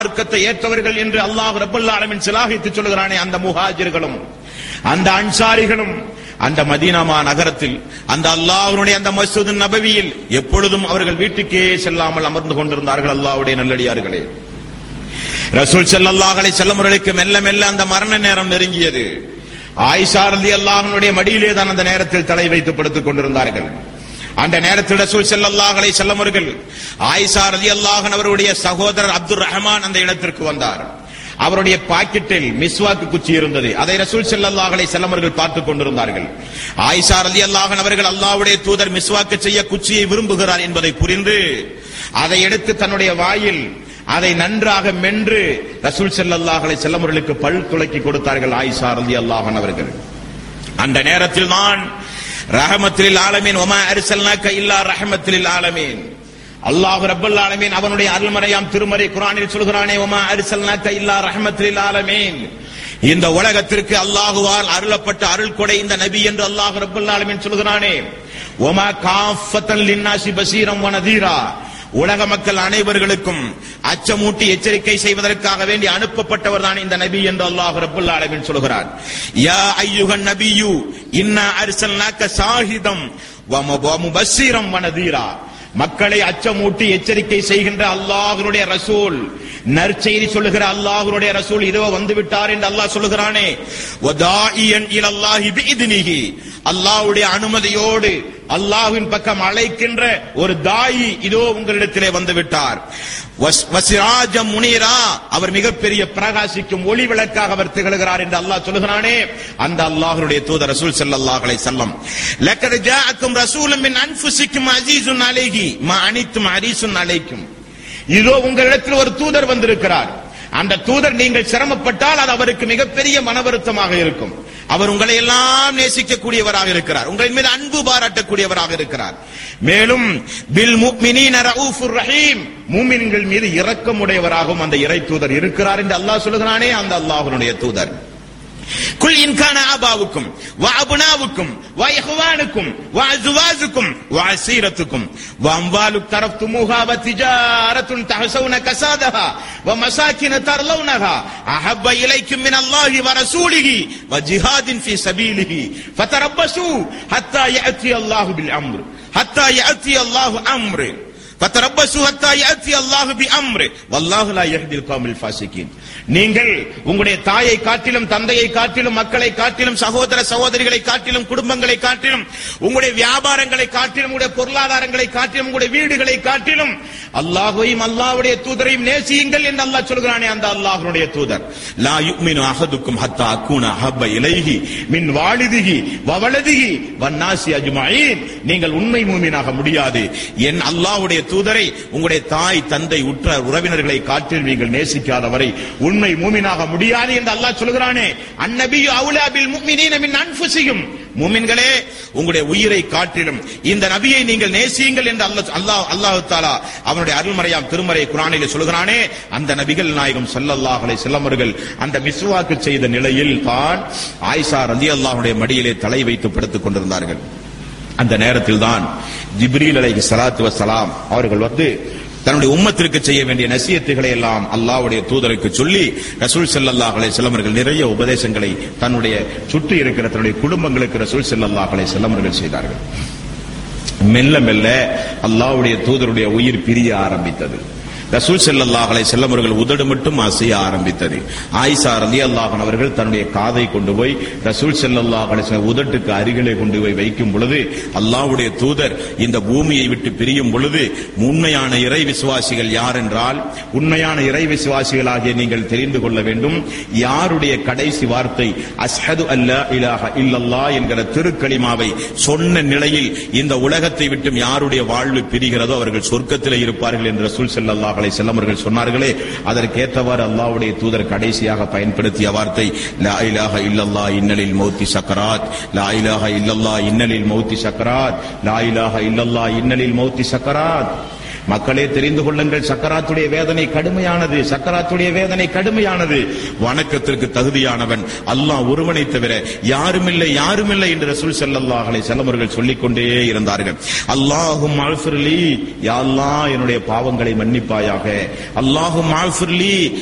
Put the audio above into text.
மார்க்கத்தை ஏற்றவர்கள் என்று அல்லாஹ் ரப்பல் ஆலமின் சிலாகித்து சொல்கிறானே அந்த முஹாஜிர்களும் அந்த அன்சாரிகளும் அந்த மதீனாமா நகரத்தில் அந்த அல்லாஹ்வுடைய அந்த மஸ்ஜித் நபவியில் எப்பொழுதும் அவர்கள் வீட்டுக்கே செல்லாமல் அமர்ந்து கொண்டிருந்தார்கள் அல்லாஹ்வுடைய நல்லடியார்களே ரசூல் ஸல்லல்லாஹு அலைஹி வஸல்லம் அவர்களுக்கு மெல்ல மெல்ல அந்த மரண நேரம் நெருங்கியது ஆயிஷா ரலியல்லாஹுடைய மடியிலே தான் அந்த நேரத்தில் தலை வைத்து படுத்துக் கொண்டிருந்தார்கள் அந்த நேரத்தில் ரசூல் ஸல்லல்லாஹு அலைஹி வஸல்லம் அவர்கள் ஆயிஷா ரலியல்லாஹு அவருடைய சகோதரர் அப்துர் ரஹ்மான் அந்த இடத்திற்கு வந்தார் அவருடைய பாக்கெட்டில் மிஸ்வாக்கு குச்சி இருந்தது அதை ரசூல் ஸல்லல்லாஹு அலைஹி வஸல்லம் அவர்கள் பார்த்துக் கொண்டிருந்தார்கள் ஆயிஷா ரலியல்லாஹு அவர்கள் அல்லாஹ்வுடைய தூதர் மிஸ்வாக்கு செய்ய குச்சியை விரும்புகிறார் என்பதை புரிந்து அதை எடுத்து தன்னுடைய வாயில் அதை நன்றாக மென்று ரசூல் ஸல்லல்லாஹு அலைஹி வஸல்லம் அவர்களுக்கு பல் துளக்கி கொடுத்தார்கள் ஆயிஷா ரலியல்லாஹு அவர்கள் அந்த நேரத்தில் தான் ரஹமத்தில் ஆலமீன் ஒமா அரிசல்னாக்க இல்லா ரஹமத்தில் ஆலமீன் அல்லாஹ் ரப்பல் ஆலமீன் அவனுடைய அருள்மறையாம் திருமறை குரானில் சொல்கிறானே ஒமா அரிசல்னாக்க இல்லா ரஹமத்தில் ஆலமீன் இந்த உலகத்திற்கு அல்லாஹுவால் அருளப்பட்ட அருள் கொடை இந்த நபி என்று அல்லாஹ் ரப்பல் ஆலமீன் சொல்கிறானே ஒமா காஃபத்தன் லின்னாசி பசீரம் வனதீரா உலக மக்கள் அனைவர்களுக்கும் அச்சமூட்டி எச்சரிக்கை செய்வதற்காக வேண்டி அனுப்பப்பட்டவர் தான் இந்த நபி என்று அல்லாஹ் ரப்பல் ஆலமீன் சொல்கிறார் யா ஐயுகன் நபியு இன்னா அர்சல்னாக்க சாஹிதம் வ முபஸ்ஸிரம் வனதீரா மக்களை அச்சமூட்டி எச்சரிக்கை செய்கின்ற அல்லாஹ்வுடைய ரசூல் நற்செய்தி சொல்லுகிற அல்லாஹ்வுடைய ரசூல் இதோ வந்து விட்டார் என்று அல்லாஹ் சொல்லுகிறானே வதாஇயன் இலல்லாஹி பிஇذنஹி அல்லாஹ்வுடைய அனுமதியோடு அல்லாஹ்வின் பக்கம் அழைக்கின்ற ஒரு தாயி இதோ உங்களிடத்திலே வந்து விட்டார் வஸ்- வசிராஜம் முனீரா அவர் மிகப்பெரிய பிரகாசிக்கும் ஒளி விளக்காக அவர் திகழ்கிறார் என்று அல்லாஹ் சொல்லுகிறானே அந்த அல்லாஹ்வுடைய தூதர் ரசூல் ஸல்லல்லாஹு அலைஹி வஸல்லம் லக்கத் ஜாஅக்கும் ரசூலும் மின் அன்ஃபுசிக்கும் அஸீஸுன் அலைஹி மா அனித்தும் ஹரீஸுன் அலைக்கும் இதோ உங்களிடத்தில் ஒரு தூதர் வந்திருக்கிறார் அந்த தூதர் நீங்கள் சிரமப்பட்டால் அது அவருக்கு மிகப்பெரிய மன வருத்தமாக இருக்கும் அவர் உங்களை எல்லாம் நேசிக்கக்கூடியவராக இருக்கிறார் உங்களின் மீது அன்பு பாராட்டக்கூடியவராக இருக்கிறார் மேலும் பில் முஃமினீன ரഊஃபுர் ரஹீம் மூமின்கள் மீது இரக்கமுடையவராகவும் அந்த இறை தூதர் இருக்கிறார் என்று அல்லாஹ் சொல்லுகிறானே அந்த அல்லாஹ்வுடைய தூதர் குல் இன்கான ஆபாவுக்கும் وأبناؤكم وإخوانكم وأزواجكم وعشيرتكم وأموال اقترفتموها وتجارة تحسون كسادها ومساكن ترضونها أحب إليكم من الله ورسوله وجهاد في سبيله فتربصوا حتى يأتي الله بالأمر حتى يأتي الله أمره فتربصوا حتى يأتي الله بأمره والله لا يهدي القوم الفاسقين நீங்கள் உங்களுடைய தாயை காட்டிலும் தந்தையை காட்டிலும் மக்களை காட்டிலும் சகோதர சகோதரிகளை காட்டிலும் குடும்பங்களை காட்டிலும் உங்களுடைய வியாபாரங்களை காட்டிலும் உங்களுடைய பொருளாதாரங்களை காட்டிலும் உங்களுடைய வீடுகளை காட்டிலும் அல்லாஹையும் அல்லாஹ்வுடைய தூதரையும் நேசியுங்கள் என்று அல்லாஹ் சொல்கிறானே அந்த அல்லாஹ்வுடைய தூதர் லா யுக்மினு அஹதுக்கும் ஹத்தா அக்கூன அஹப்ப இலைஹி மின் வாலிதிஹி வவலதிஹி வன்னாசி அஜ்மஈன் நீங்கள் உண்மை மூமினாக முடியாது என் அல்லாஹ்வுடைய தூதரை உங்களுடைய தாய் தந்தை உற்ற உறவினர்களை காட்டில் நீங்கள் நேசிக்காதவரை உண்மை மூமினாக முடியாது என்று அல்லாஹ் சொல்கிறானே அந்நபியு அவுலா பில் முஃமினீன மின் அன்ஃபுசிஹிம் மூமின்களே உங்களுடைய உயிரை காட்டிலும் இந்த நபியை நீங்கள் நேசியுங்கள் என்று அல்லாஹ் அல்லாஹ் அல்லாஹ் தாலா அவனுடைய அருள்மறையாம் திருமறை குரானிலே சொல்கிறானே அந்த நபிகள் நாயகம் ஸல்லல்லாஹு அலைஹி வஸல்லம் அவர்கள் அந்த மிஸ்வாக்கு செய்த நிலையில் தான் ஆயிஷா ரலியல்லாஹுடைய மடியிலே தலை வைத்து படுத்துக் கொண்டிருந்தார்கள் அந்த நேரத்தில் தான் ஜிப்ரீல் அலைஹி ஸலாத்து வஸலாம் அவர்கள் வந்து தன்னுடைய உம்மத்திற்கு செய்ய வேண்டிய நசியத்துகளை எல்லாம் அல்லாஹ்வுடைய தூதருக்கு சொல்லி ரசூல் ஸல்லல்லாஹு அலைஹி வஸல்லம் அவர்கள் நிறைய உபதேசங்களை தன்னுடைய சுற்றி இருக்கிற தன்னுடைய குடும்பங்களுக்கு ரசூல் ஸல்லல்லாஹு அலைஹி வஸல்லம் அவர்கள் செய்தார்கள் மெல்ல மெல்ல அல்லாஹ்வுடைய தூதருடைய உயிர் பிரிய ஆரம்பித்தது ரசூல் ஸல்லல்லாஹு அலைஹி வஸல்லம் அவர்கள் உதடு மட்டும் அசைய ஆரம்பித்தது ஆயிஷா ரலியல்லாஹு அன்ஹா அவர்கள் தன்னுடைய காதை கொண்டு போய் ரசூல் ஸல்லல்லாஹு அலைஹி வஸல்லம் உதட்டுக்கு அருகிலே கொண்டு போய் வைக்கும் பொழுது அல்லாஹ்வுடைய தூதர் இந்த பூமியை விட்டு பிரியும் பொழுது உண்மையான இறை விசுவாசிகள் யார் என்றால் உண்மையான இறை விசுவாசிகளாகிய நீங்கள் தெரிந்து கொள்ள வேண்டும் யாருடைய கடைசி வார்த்தை அஸ்ஹது அல்லா இலாஹ இல்லல்லா என்கிற திருக்களிமாவை சொன்ன நிலையில் இந்த உலகத்தை விட்டும் யாருடைய வாழ்வு பிரிகிறதோ அவர்கள் சொர்க்கத்திலே இருப்பார்கள் என்று ரசூல் ஸல்லல்லாஹு அலைஹி வஸல்லம் அவர்கள் சொன்னார்களே அதற்கேற்றவாறு அல்லாஹ்வுடைய தூதர் கடைசியாக பயன்படுத்திய வார்த்தை லா இலாஹ இல்லல்லா இன்னலில் மௌத்தி சக்கராத் லா இலாஹ இல்லல்லா இன்னலில் மௌத்தி சக்கராத் லா இலாஹ இல்லல்லா இன்னலில் மௌத்தி சக்கராத் மக்களே தெரிந்து கொள்ளுங்கள் சக்கராத்துடைய வேதனை கடுமையானது சக்கராத்துடைய வேதனை கடுமையானது வணக்கத்திற்கு தகுதியானவன் அல்லாஹ் ஒருவனை தவிர யாருமில்லை யாருமில்லை என்று ரசூல் ஸல்லல்லாஹு அலைஹி வஸல்லம் அவர்கள் சொல்லிக் கொண்டே இருந்தார்கள் அல்லாஹும் அல்ஃபிர்லி யா அல்லாஹ் என்னுடைய பாவங்களை மன்னிப்பாயாக அல்லாஹும் அல்ஃபிர்லி